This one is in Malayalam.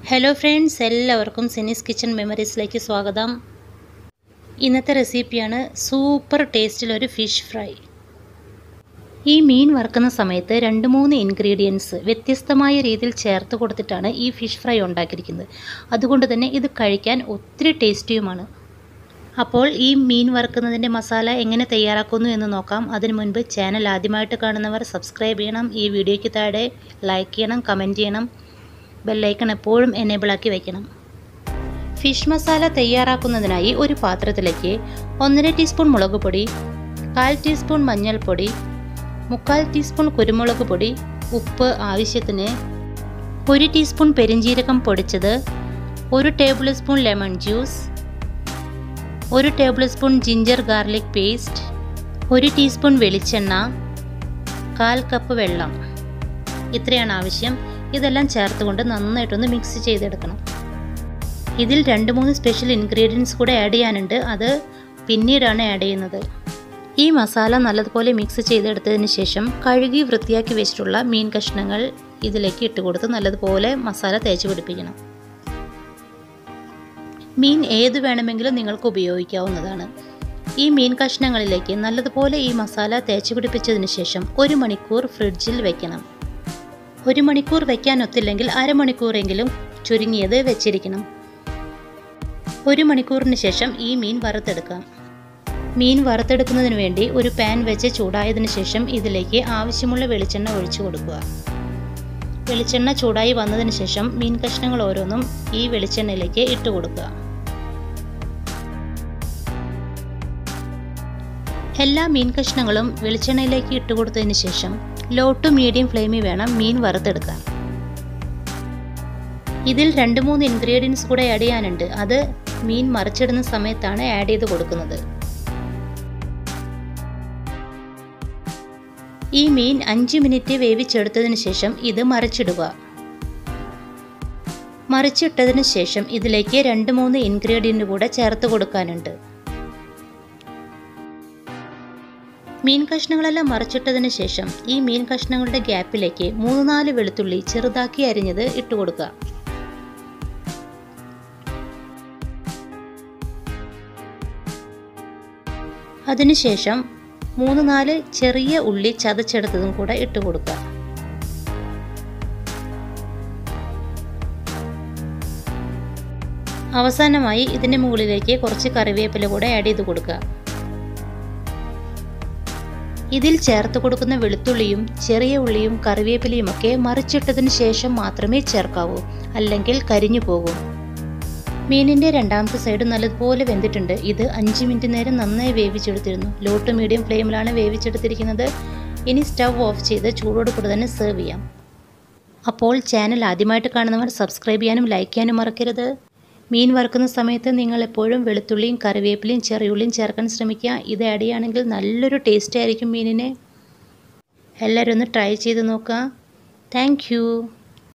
ഹലോ ഫ്രണ്ട്സ് എല്ലാവർക്കും സിനീസ് കിച്ചൺ മെമ്മറീസിലേക്ക് സ്വാഗതം ഇന്നത്തെ റെസിപ്പിയാണ് സൂപ്പർ ടേസ്റ്റിലൊരു ഫിഷ് ഫ്രൈ ഈ മീൻ വറുക്കുന്ന സമയത്ത് രണ്ട് മൂന്ന് ഇൻഗ്രീഡിയൻസ് വ്യത്യസ്തമായ രീതിയിൽ ചേർത്ത് കൊടുത്തിട്ടാണ് ഈ ഫിഷ് ഫ്രൈ ഉണ്ടാക്കിയിരിക്കുന്നത് അതുകൊണ്ട് തന്നെ ഇത് കഴിക്കാൻ ഒത്തിരി ടേസ്റ്റിയുമാണ് അപ്പോൾ ഈ മീൻ വറുക്കുന്നതിൻ്റെ മസാല എങ്ങനെ തയ്യാറാക്കുന്നു എന്ന് നോക്കാം അതിനു മുൻപ് ചാനൽ ആദ്യമായിട്ട് കാണുന്നവർ സബ്സ്ക്രൈബ് ചെയ്യണം ഈ വീഡിയോയ്ക്ക് താഴെ ലൈക്ക് ചെയ്യണം കമൻറ്റ് ചെയ്യണം ബെല്ലൈക്കൺ എപ്പോഴും എനേബിളാക്കി വയ്ക്കണം ഫിഷ് മസാല തയ്യാറാക്കുന്നതിനായി ഒരു പാത്രത്തിലേക്ക് ഒന്നര ടീസ്പൂൺ മുളക് പൊടി കാൽ ടീസ്പൂൺ മഞ്ഞൾപ്പൊടി മുക്കാൽ ടീസ്പൂൺ കുരുമുളക് പൊടി ഉപ്പ് ആവശ്യത്തിന് ഒരു ടീസ്പൂൺ പെരിഞ്ജീരകം പൊടിച്ചത് ഒരു ടേബിൾ സ്പൂൺ ലെമൺ ജ്യൂസ് ഒരു tablespoon ginger garlic paste ഒരു ടീസ്പൂൺ വെളിച്ചെണ്ണ കാൽ കപ്പ് വെള്ളം ഇത്രയാണ് ആവശ്യം ഇതെല്ലാം ചേർത്തുകൊണ്ട് നന്നായിട്ടൊന്ന് മിക്സ് ചെയ്തെടുക്കണം ഇതിൽ രണ്ട് മൂന്ന് സ്പെഷ്യൽ ഇൻഗ്രീഡിയൻസ് കൂടെ ആഡ് ചെയ്യാനുണ്ട് അത് പിന്നീടാണ് ആഡ് ചെയ്യുന്നത് ഈ മസാല നല്ലതുപോലെ മിക്സ് ചെയ്തെടുത്തതിന് ശേഷം കഴുകി വൃത്തിയാക്കി വെച്ചിട്ടുള്ള മീൻ കഷ്ണങ്ങൾ ഇതിലേക്ക് ഇട്ട് കൊടുത്ത് നല്ലതുപോലെ മസാല തേച്ച് പിടിപ്പിക്കണം മീൻ ഏത് വേണമെങ്കിലും നിങ്ങൾക്ക് ഉപയോഗിക്കാവുന്നതാണ് ഈ മീൻ കഷ്ണങ്ങളിലേക്ക് നല്ലതുപോലെ ഈ മസാല തേച്ച് പിടിപ്പിച്ചതിന് ശേഷം ഒരു മണിക്കൂർ ഫ്രിഡ്ജിൽ വെക്കണം ഒരു മണിക്കൂർ വെക്കാൻ ഒത്തില്ലെങ്കിൽ അരമണിക്കൂറെങ്കിലും ചുരുങ്ങിയത് വെച്ചിരിക്കണം ഒരു മണിക്കൂറിന് ശേഷം ഈ മീൻ വറുത്തെടുക്കാം മീൻ വറുത്തെടുക്കുന്നതിന് വേണ്ടി ഒരു പാൻ വെച്ച് ചൂടായതിനു ശേഷം ഇതിലേക്ക് ആവശ്യമുള്ള വെളിച്ചെണ്ണ ഒഴിച്ചു കൊടുക്കുക വെളിച്ചെണ്ണ ചൂടായി വന്നതിന് ശേഷം മീൻ കഷ്ണങ്ങൾ ഓരോന്നും ഈ വെളിച്ചെണ്ണയിലേക്ക് ഇട്ട് കൊടുക്കുക എല്ലാ മീൻ കഷ്ണങ്ങളും വെളിച്ചെണ്ണയിലേക്ക് ഇട്ട് കൊടുത്തതിന് ശേഷം ലോ ടു മീഡിയം ഫ്ലെയിമിൽ വേണം മീൻ വറുത്തെടുക്കാൻ ഇതിൽ രണ്ട് മൂന്ന് ഇൻഗ്രീഡിയൻസ് കൂടെ ആഡ് ചെയ്യാനുണ്ട് അത് മീൻ മറിച്ചിടുന്ന സമയത്താണ് ആഡ് ചെയ്ത് കൊടുക്കുന്നത് ഈ മീൻ അഞ്ച് മിനിറ്റ് വേവിച്ചെടുത്തതിന് ശേഷം ഇത് മറിച്ചിടുക മറിച്ചിട്ടതിന് ശേഷം ഇതിലേക്ക് രണ്ട് മൂന്ന് ഇൻഗ്രീഡിയൻ്റ് കൂടെ ചേർത്ത് കൊടുക്കാനുണ്ട് മീൻ കഷ്ണങ്ങളെല്ലാം മറിച്ചിട്ടതിന് ശേഷം ഈ മീൻ കഷ്ണങ്ങളുടെ ഗ്യാപ്പിലേക്ക് മൂന്ന് നാല് വെളുത്തുള്ളി ചെറുതാക്കി അരിഞ്ഞത് ഇട്ട് കൊടുക്കുക അതിനുശേഷം മൂന്ന് നാല് ചെറിയ ഉള്ളി ചതച്ചെടുത്തതും കൂടെ ഇട്ട് കൊടുക്കുക അവസാനമായി ഇതിൻ്റെ മുകളിലേക്ക് കുറച്ച് കറിവേപ്പില കൂടെ ആഡ് ചെയ്ത് കൊടുക്കുക ഇതിൽ ചേർത്ത് കൊടുക്കുന്ന വെളുത്തുള്ളിയും ചെറിയ ഉള്ളിയും കറിവേപ്പിലയും ഒക്കെ മറിച്ചിട്ടതിന് ശേഷം മാത്രമേ ചേർക്കാവൂ അല്ലെങ്കിൽ കരിഞ്ഞു പോകും മീനിൻ്റെ രണ്ടാമത്തെ സൈഡ് നല്ലതുപോലെ വെന്തിട്ടുണ്ട് ഇത് അഞ്ച് മിനിറ്റ് നേരം നന്നായി വേവിച്ചെടുത്തിരുന്നു ലോ ടു മീഡിയം ഫ്ലെയിമിലാണ് വേവിച്ചെടുത്തിരിക്കുന്നത് ഇനി സ്റ്റവ് ഓഫ് ചെയ്ത് ചൂടോട് കൂടെ തന്നെ സെർവ് ചെയ്യാം അപ്പോൾ ചാനൽ ആദ്യമായിട്ട് കാണുന്നവർ സബ്സ്ക്രൈബ് ചെയ്യാനും ലൈക്ക് ചെയ്യാനും മറക്കരുത് മീൻ വറുക്കുന്ന സമയത്ത് നിങ്ങൾ എപ്പോഴും വെളുത്തുള്ളിയും കറിവേപ്പിലയും ചെറിയുള്ളിയും ചേർക്കാൻ ശ്രമിക്കുക ഇത് ആഡ് ചെയ്യുകയാണെങ്കിൽ നല്ലൊരു ടേസ്റ്റ് ആയിരിക്കും മീനിന് എല്ലാവരും ഒന്ന് ട്രൈ ചെയ്ത് നോക്കുക താങ്ക്